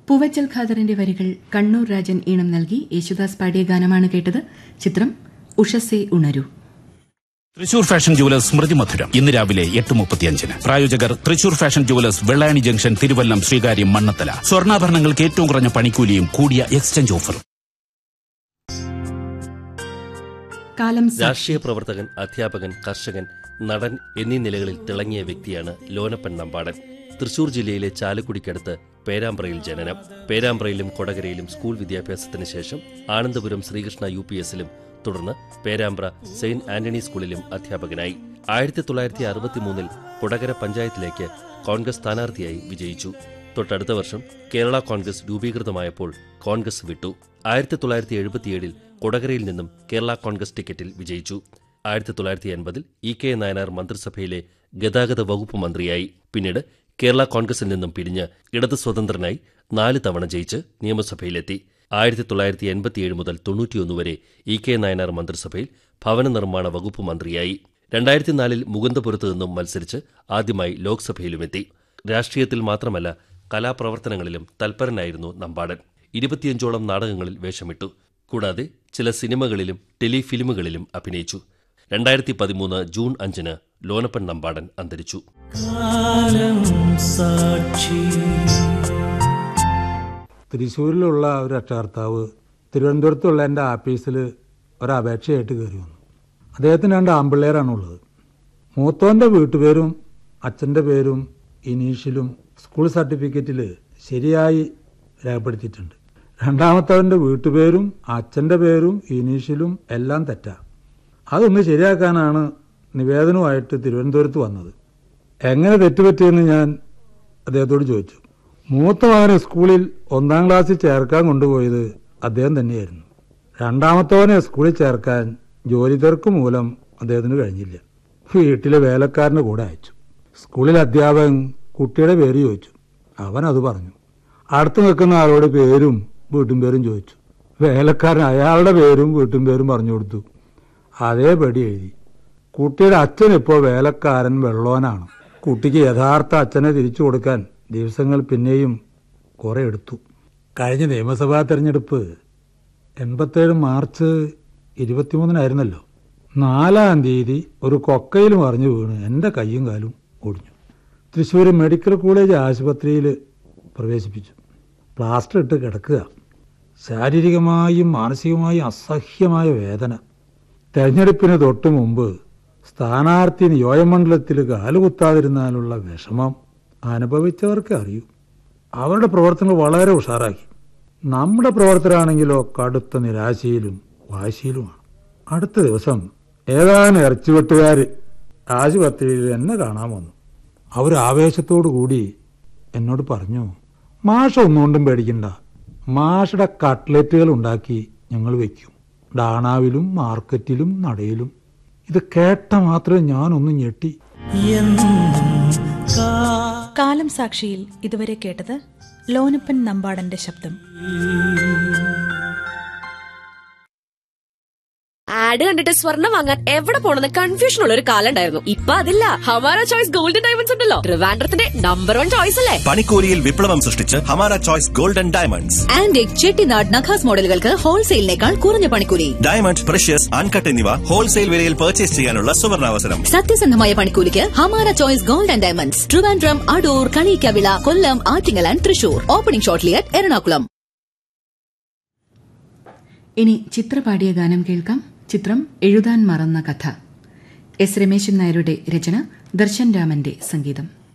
പൂവച്ചൽ ഖാദറിന്റെ വരികൾ കണ്ണൂർ രാജൻ ഈണം നൽകി യേശുദാസ് പാടിയ ഗാനമാണ് കേട്ടത് ചിത്രം ഉഷസേ ഉണരൂ തൃശൂർ ഫാഷൻ ജുവലേഴ്സ് സ്മൃതി മധുരം ഇന്ന് രാവിലെ എട്ട് മുപ്പത്തിയഞ്ചിന് പ്രായോജകർ Thrissur fashion jewellers Vellayani junction Thiruvallam Sreekaryam Mannathala സ്വർണ്ണാഭരണങ്ങൾക്ക് ഏറ്റവും കുറഞ്ഞ പണിക്കൂലിയും കൂടിയ എക്സ്ചേഞ്ച് ഓഫറും കാലം സാക്ഷി രാഷ്ട്രീയ പ്രവർത്തകൻ അധ്യാപകൻ കർഷകൻ നടൻ എന്നീ നിലകളിൽ തിളങ്ങിയ വ്യക്തിയാണ് ലോനപ്പൻ നമ്പാടൻ തൃശൂർ ജില്ലയിലെ ചാലക്കുടിക്കടുത്ത് പേരാമ്പ്രയിൽ ജനനം പേരാമ്പ്രയിലും കൊടകരയിലും സ്കൂൾ വിദ്യാഭ്യാസത്തിന് ശേഷം ആനന്ദപുരം ശ്രീകൃഷ്ണ യു പി എസിലും തുടർന്ന് പേരാമ്പ്ര സെയിന്റ് ആന്റണി സ്കൂളിലും അധ്യാപകനായി ആയിരത്തി തൊള്ളായിരത്തി അറുപത്തിമൂന്നിൽ കൊടകര പഞ്ചായത്തിലേക്ക് കോൺഗ്രസ് സ്ഥാനാർത്ഥിയായി വിജയിച്ചു തൊട്ടടുത്ത വർഷം കേരള കോൺഗ്രസ് രൂപീകൃതമായപ്പോൾ കോൺഗ്രസ് വിട്ടു ആയിരത്തി തൊള്ളായിരത്തി എഴുപത്തിയേഴിൽ കൊടകരയിൽ നിന്നും കേരള കോൺഗ്രസ് ടിക്കറ്റിൽ വിജയിച്ചു ആയിരത്തി തൊള്ളായിരത്തി എൺപതിൽ ഇ കെ നായനാർ മന്ത്രിസഭയിലെ ഗതാഗത വകുപ്പ് മന്ത്രിയായി പിന്നീട് കേരള കോൺഗ്രസിൽ നിന്നും പിരിഞ്ഞ് ഇടത് സ്വതന്ത്രനായി നാല് തവണ ജയിച്ച് നിയമസഭയിലെത്തി ആയിരത്തി തൊള്ളായിരത്തി എൺപത്തിയേഴ് മുതൽ തൊണ്ണൂറ്റിയൊന്ന് വരെ ഇ കെ നായനാർ മന്ത്രിസഭയിൽ ഭവന നിർമ്മാണ വകുപ്പ് മന്ത്രിയായി രണ്ടായിരത്തി നാലിൽ മുകുന്ദപുരത്ത് നിന്നും മത്സരിച്ച് ആദ്യമായി ലോക്സഭയിലുമെത്തി രാഷ്ട്രീയത്തിൽ മാത്രമല്ല കലാപ്രവർത്തനങ്ങളിലും തൽപരനായിരുന്നു നമ്പാടൻ ഇരുപത്തിയഞ്ചോളം നാടകങ്ങളിൽ വേഷമിട്ടു കൂടാതെ ചില സിനിമകളിലും ടെലിഫിലിമുകളിലും അഭിനയിച്ചു രണ്ടായിരത്തി പതിമൂന്ന് ജൂൺ അഞ്ചിന് ലോനപ്പൻ നമ്പാടൻ അന്തരിച്ചു തൃശ്ശൂരിലുള്ള ഒരു രക്ഷകർത്താവ് തിരുവനന്തപുരത്തുള്ള എൻ്റെ ആഫീസിൽ ഒരപേക്ഷയായിട്ട് കയറി വന്നു അദ്ദേഹത്തിന് രണ്ട് ആമ്പിള്ളേരാണുള്ളത് മൂത്തോൻ്റെ വീട്ടുപേരും അച്ഛൻ്റെ പേരും ഇനീഷ്യലും സ്കൂൾ സർട്ടിഫിക്കറ്റിൽ ശരിയായി രേഖപ്പെടുത്തിയിട്ടുണ്ട് രണ്ടാമത്തവൻ്റെ വീട്ടുപേരും അച്ഛൻ്റെ പേരും ഇനീഷ്യലും എല്ലാം തെറ്റാ അതൊന്ന് ശരിയാക്കാനാണ് നിവേദനവുമായിട്ട് തിരുവനന്തപുരത്ത് വന്നത് എങ്ങനെ തെറ്റുപറ്റിയെന്ന് ഞാൻ അദ്ദേഹത്തോട് ചോദിച്ചു മൂത്ത മകനെ സ്കൂളിൽ ഒന്നാം ക്ലാസ്സിൽ ചേർക്കാൻ കൊണ്ടുപോയത് അദ്ദേഹം തന്നെയായിരുന്നു രണ്ടാമത്തവനെ സ്കൂളിൽ ചേർക്കാൻ ജോലി തിരക്ക് മൂലം അദ്ദേഹത്തിന് കഴിഞ്ഞില്ല വീട്ടിലെ വേലക്കാരൻ്റെ കൂടെ അയച്ചു സ്കൂളിൽ അധ്യാപകൻ കുട്ടിയുടെ പേര് ചോദിച്ചു അവൻ അത് പറഞ്ഞു അടുത്ത് നിൽക്കുന്ന ആളോട് പേരും വീട്ടും പേരും ചോദിച്ചു വേലക്കാരൻ അയാളുടെ പേരും വീട്ടും പേരും പറഞ്ഞു കൊടുത്തു അതേപടി എഴുതി കുട്ടിയുടെ അച്ഛൻ ഇപ്പോൾ വേലക്കാരൻ വെള്ളോനാണ് കുട്ടിക്ക് യഥാർത്ഥ അച്ഛനെ തിരിച്ചു കൊടുക്കാൻ ദിവസങ്ങൾ പിന്നെയും കുറെ എടുത്തു കഴിഞ്ഞ നിയമസഭാ തെരഞ്ഞെടുപ്പ് എൺപത്തേഴ് മാർച്ച് ഇരുപത്തിമൂന്നിനായിരുന്നല്ലോ നാലാം തീയതി ഒരു കൊക്കയിൽ മറിഞ്ഞു വീണ് എൻ്റെ കയ്യും കാലും ഒടിഞ്ഞു തൃശ്ശൂർ മെഡിക്കൽ കോളേജ് ആശുപത്രിയിൽ പ്രവേശിപ്പിച്ചു പ്ലാസ്റ്റർ ഇട്ട് കിടക്കുക ശാരീരികമായും മാനസികമായും അസഹ്യമായ വേദന തെരഞ്ഞെടുപ്പിന് തൊട്ടു മുമ്പ് സ്ഥാനാർത്ഥി നിയോജകമണ്ഡലത്തിൽ കാലുകുത്താതിരുന്നാലുള്ള വിഷമം അനുഭവിച്ചവർക്ക് അറിയൂ അവരുടെ പ്രവർത്തനങ്ങൾ വളരെ ഉഷാറാക്കി നമ്മുടെ പ്രവർത്തനമാണെങ്കിലോ കടുത്ത നിരാശയിലും വാശിയിലുമാണ് അടുത്ത ദിവസം ഏതാനും ഇറച്ചിവെട്ടുകാർ ആശുപത്രിയിൽ എന്നെ കാണാൻ വന്നു അവർ ആവേശത്തോടു കൂടി എന്നോട് പറഞ്ഞു മാഷ ഒന്നുകൊണ്ടും പേടിക്കണ്ട മാഷയുടെ കട്ട്ലറ്റുകൾ ഉണ്ടാക്കി ഞങ്ങൾ വെക്കും ഡാണാവിലും മാർക്കറ്റിലും നടയിലും ഇത് കേട്ട മാത്രമേ ഞാനൊന്ന് ഞെട്ടി കാലം സാക്ഷിയിൽ ഇതുവരെ കേട്ടത് ലോനപ്പൻ നമ്പാടന്റെ ശബ്ദം ആഡ് കണ്ടിട്ട് സ്വർണ്ണം വാങ്ങാൻ എവിടെ പോണെന്ന് കൺഫ്യൂഷൻ ഉള്ള ഒരു കാലം ഉണ്ടായിരുന്നു ഇപ്പൊ അതില്ല ഹമാര ചോയ്സ് ഗോൾഡൻ ഡയമണ്ട്സ് ഉണ്ടല്ലോ ട്രിവാൻഡ്രത്തിന്റെ നമ്പർ വൺ ചോയ്സ് അല്ലേ പണിക്കൂലിയിൽ വിപ്ലവം സൃഷ്ടിച്ച് Hamara choice golden diamonds antique Chettinad Nakas മോഡലുകൾക്ക് ഹോൾസെയിലിനേക്കാൾ കുറഞ്ഞ പണിക്കൂലി ഡയമണ്ട് പ്രഷ്യസ് അൺകട്ട് എന്നിവ ഹോൾസെയിൽ വിലയിൽ പർച്ചേസ് ചെയ്യാനുള്ള സുവർണാവസരം സത്യസന്ധമായ പണിക്കൂലിക്ക് Hamara choice gold and diamonds Trivandrum Adoor Kaliyikkavila Kollam Attingal and Thrissur opening shortly at Ernakulam ഇനി ചിത്ര പാടിയ ഗാനം കേൾക്കാം ചിത്രം എഴുതാൻ മറന്ന കഥ എസ് രമേശൻ നായരുടെ രചന ദർശൻ രാമന്റെ സംഗീതം